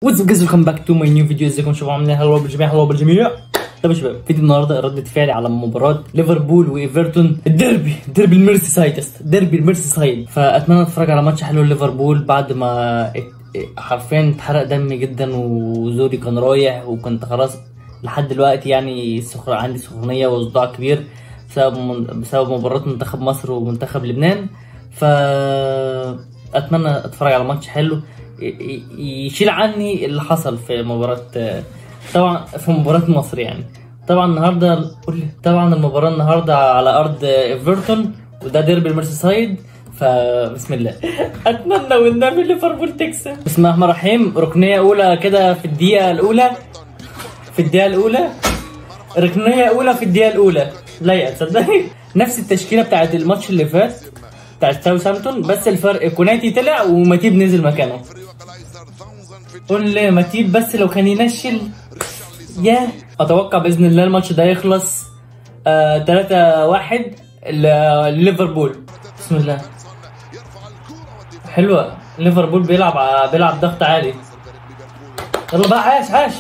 واتس اب جايز ويلكم باك تو ماي نيو فيديو ازيكم شباب عاملين ايه هلا بالجميع هلا بالجميع طب يا شباب فيديو النهارده ردة فعلي على مباراة ليفربول وايفرتون الديربي ديربي الميرسي سايد ديربي الميرسي سايد فاتمنى اتفرج على ماتش حلو ليفربول بعد ما ات- حرفيا اتحرق دمي جدا وزوري كان رايح وكنت خلاص لحد دلوقتي يعني سخر عندي سخونية وصداع كبير بسبب من... بسبب مباراة منتخب مصر ومنتخب لبنان ف اتمنى اتفرج على ماتش حلو ي- ي- يشيل عني اللي حصل في مباراة طبعا في مباراة مصر يعني طبعا النهارده قول لي طبعا المباراة النهارده على ارض ايفرتون وده ديربي الميرسيسايد فبسم الله اتمنى والنبي ليفربول تكسب بسم الله الرحمن الرحيم ركنية اولى كده في الدقيقة الاولى في الدقيقة الاولى ركنية اولى في الدقيقة الاولى لا تصدقي نفس التشكيلة بتاعت الماتش اللي فات بتاعت ساوثهامبتون بس الفرق كوناتي طلع وماتيب نزل مكانه قول لي ماتيب بس لو كان ينشل يا اتوقع باذن الله الماتش ده يخلص آه 3 1 ليفربول بسم الله حلوه ليفربول بيلعب ع- بيلعب ضغط عالي يلا بقى عاش عاش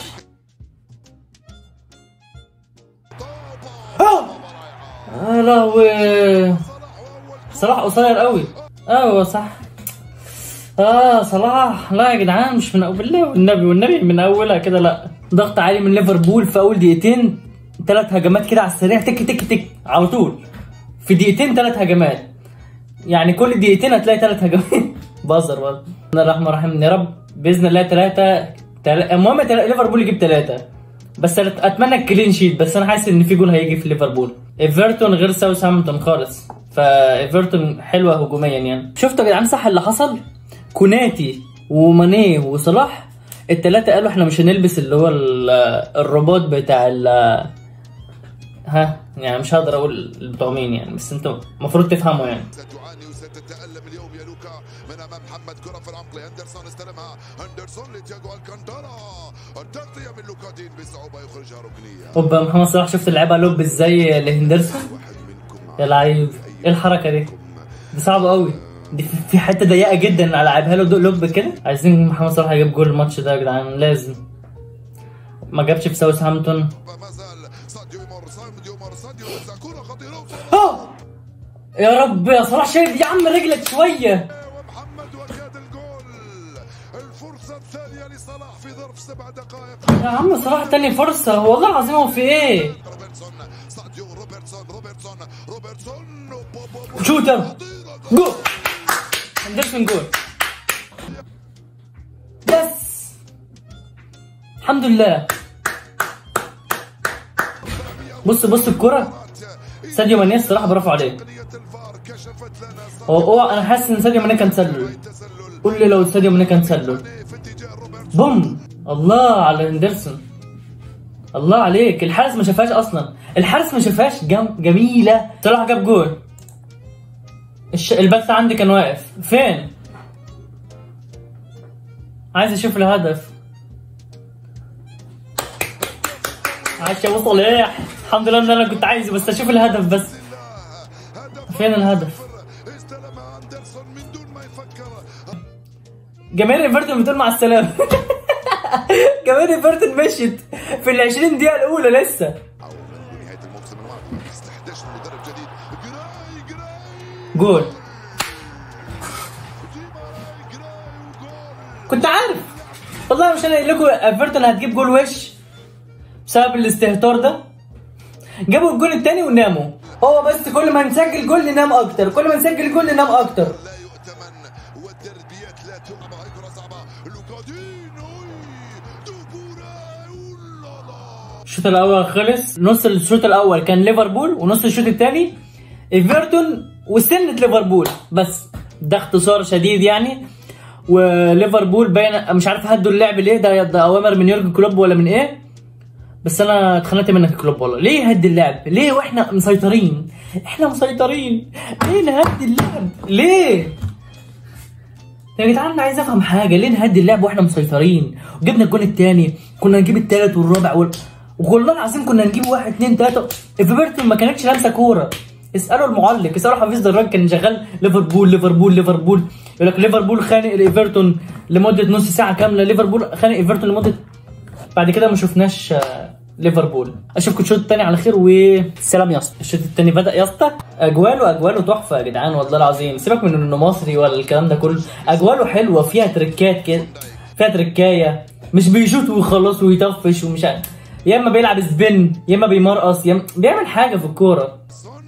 آه! يا لهوي صلاح قصير قوي ايوه صح اه صلاح لا يا جدعان مش من اول بالله والنبي والنبي من اولها كده لا ضغط عالي من ليفربول في اول دقيقتين ثلاث هجمات كده على السريع تك تك تك على طول في دقيقتين ثلاث هجمات يعني كل دقيقتين هتلاقي ثلاث هجمات بهزر بهزر بسم الله الرحمن الرحيم يا رب باذن الله ثلاثه المهم تل... ليفربول يجيب ثلاثه بس أنا اتمنى الكلين شيت بس انا حاسس ان في جول هيجي في ليفربول ايفرتون غير ساوثهامبتون خالص فايفرتون حلوه هجوميا يعني شفتوا يا جدعان صح اللي حصل كوناتي وماني وصلاح التلاتة قالوا احنا مش هنلبس اللي هو ال- الرباط بتاع ال ها يعني مش هقدر اقول بتوع مين يعني بس انتوا المفروض تفهموا يعني ستعاني وستتألم اليوم يا لوكا من امام محمد كرة في العمق هندرسون استلمها هندرسون لتياجو الكانتارا التغطية من لوكادين بصعوبة يخرجها ركنية اوبا محمد صلاح شفت اللعبة لوب ازاي لهندرسون واحد منكم يا لعيب ايه الحركة دي دي صعبة قوي دي في- في حتة ضيقة جدا العبها له لوب كده عايزين محمد صلاح يجيب جول الماتش ده يا جدعان لازم ما جابش في ساوثهامبتون ما زال ساديو يمر ساديو يمر ساديو يمر كرة خطيرة آه! يا رب يا صلاح شايف يا عم رجلك شوية ومحمد وكاد الجول الفرصة الثانية لصلاح في ظرف سبع دقائق يا عم صلاح تاني فرصة والله العظيم هو في ايه روبرتسون ساديو روبرتسون روبرتسون روبرتسون بو- بو- بو- شوتر خطيرة جول هندرسون جول بس الحمد لله بص بص الكرة ساديو ماني الصراحة برافو عليه تقنية الفار كشفت لنا هو هو انا حاسس ان ساديو ماني كان تسلل تسلل قول لي لو ساديو ماني كان تسلل في اتجاه روبرتسون بوم الله على هندرسون الله عليك الحارس ما شافهاش اصلا الحارس ما شافهاش جم... جميله صلاح جاب جول الش... البث عندي كان واقف فين عايز اشوف الهدف عاش يا ابو صلاح الحمد لله ان انا كنت عايزه بس اشوف الهدف بس هدف فين الهدف استلمها اندرسون من دون ما يفكر جماهير ايفرتون بتقول مع السلامه جماهير ايفرتون مشيت في ال 20 دقيقه الاولى لسه او من نهايه الموسم الماضي استحدث مدرب جديد جراي جراي جول جراي جراي وجول كنت عارف والله مش انا قايل لكم ايفرتون هتجيب جول وش بسبب الاستهتار ده جابوا الجول التاني وناموا هو بس كل ما نسجل جول ننام اكتر كل ما نسجل جول ننام اكتر لا يؤتمن والدربيات لا تلعب هاي كره صعبه لوكادين أوي، دوبورا أولالا. الشوط الاول خلص نص الشوط الاول كان ليفربول ونص الشوط الثاني ايفرتون وسنة ليفربول بس ده اختصار شديد يعني وليفربول باين مش عارف هدوا اللعب ليه ده, ده اوامر من يورجن كلوب ولا من ايه بس انا اتخنقت منك يا كلوب والله ليه هدي اللعب ليه واحنا مسيطرين احنا مسيطرين ليه نهدي اللعب ليه يا جدعان انا عايز افهم حاجه ليه نهدي اللعب واحنا مسيطرين وجبنا الجون الثاني كنا نجيب الثالث والرابع وال... والله العظيم كنا نجيب واحد اثنين ثلاثه ايفرتون ما كانتش لامسه كوره اسالوا المعلق اسالوا حفيظ دراج كان شغال ليفربول ليفربول ليفربول يقول لك ليفربول خانق الايفرتون لمده نص ساعه كامله ليفربول خانق ايفرتون لمده بعد كده ما شفناش آه، ليفربول اشوفكم الشوط الثاني على خير وسلام يا اسطى الشوط الثاني بدا يا اسطى اجواله اجواله تحفه يا جدعان والله العظيم سيبك من انه مصري ولا الكلام ده كله اجواله حلوه فيها تريكات كده فيها تريكايه مش بيشوط ويخلص ويطفش ومش عارف يا اما بيلعب سبين يا اما بيمرقص يا اما بيعمل حاجه في الكوره سون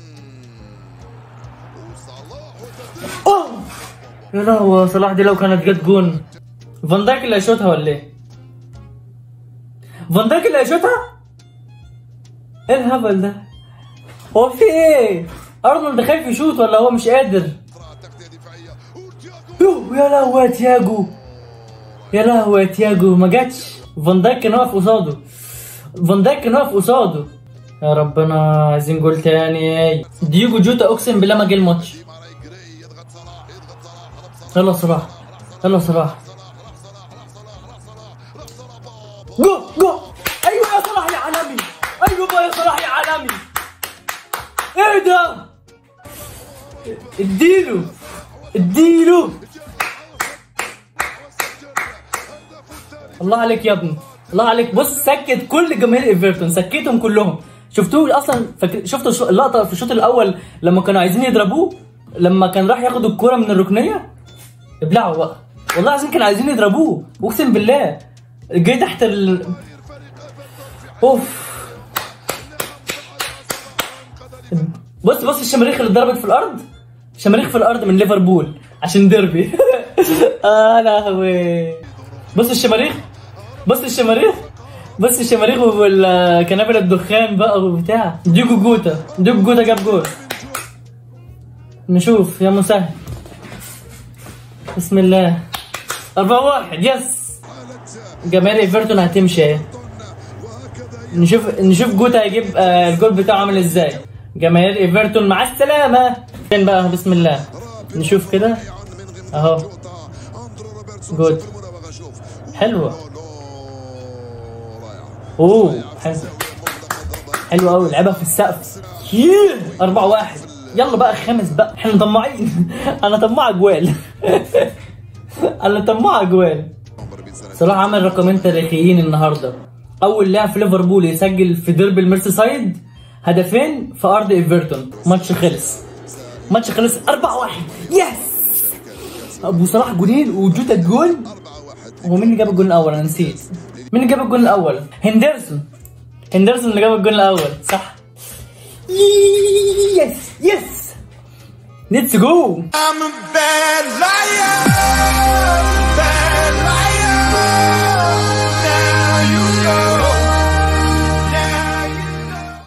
وصلاح وتسديد اوه يا لهوي صلاح دي لو كانت جت جون فان دايك اللي هيشوطها ولا ايه؟ فان دايك اللي هيشوطها؟ ايه الهبل ده؟ هو في ايه؟ ارنولد خايف يشوط ولا هو مش قادر؟ تغطيه دفاعيه وتياجو يوه يا لهوي يا تياجو يا لهوي يا تياجو ما جاتش فان دايك كان واقف قصاده فان دايك كان واقف قصاده يا ربنا عايزين جول تاني دييجو جوتا اقسم بالله ما جه الماتش دي ماراي جراي يضغط صلاح يضغط صلاح هرب صلاح يلا صلاح يلا صلاح جو جو ايوه يا صلاح يا عالمي ايوه بقى يا صلاح يا عالمي ايه ده اديله اديله الله عليك يا ابني الله عليك بص سكت كل جماهير ايفرتون سكتهم كلهم شفتوه اصلا فاكر شفتوا الش- اللقطه في الشوط الاول لما كانوا عايزين يضربوه لما كان راح ياخد الكرة من الركنيه ابلعوا بقى والله العظيم كانوا عايزين يضربوه اقسم بالله جاي تحت ال اوف بص بص الشماريخ اللي اتضربت في الارض شماريخ في الارض من ليفربول عشان ديربي اه لهوي بص الشماريخ بص الشماريخ بص الشماريخ والكنابل الدخان بقى وبتاع ديجو جوتا ديجو جوتا جاب جول نشوف يا مسهل بسم الله 4 1 يس جماهير ايفرتون هتمشي اهي وهكذا نشوف نشوف جوتا هيجيب آه، الجول بتاعه عامل ازاي جماهير ايفرتون مع السلامه فين بقى بسم الله نشوف كده من غمار اهو جوتا اندرو روبرتسون جود. في المراوغه شوف حلوه لو رائع اوه حلو حلو قوي لعبها في السقف ييه 4 1 يلا بقى خامس بقى احنا طماعين انا طماع جوال انا طماع جوال عمر بن سنة صلاح عمل رقمين تاريخيين النهارده اول لاعب في ليفربول يسجل في ديربي الميرسيسايد هدفين في ارض ايفرتون ماتش خلص ماتش خلص 4 1 يس ابو صلاح جولين وجوتا جول 4 1 هو مين اللي جاب الجول الاول انا نسيت مين اللي جاب الجول الاول هندرسون هندرسون اللي جاب الجول الاول صح يس يس ليتس جو I'm a bad liar, bad liar.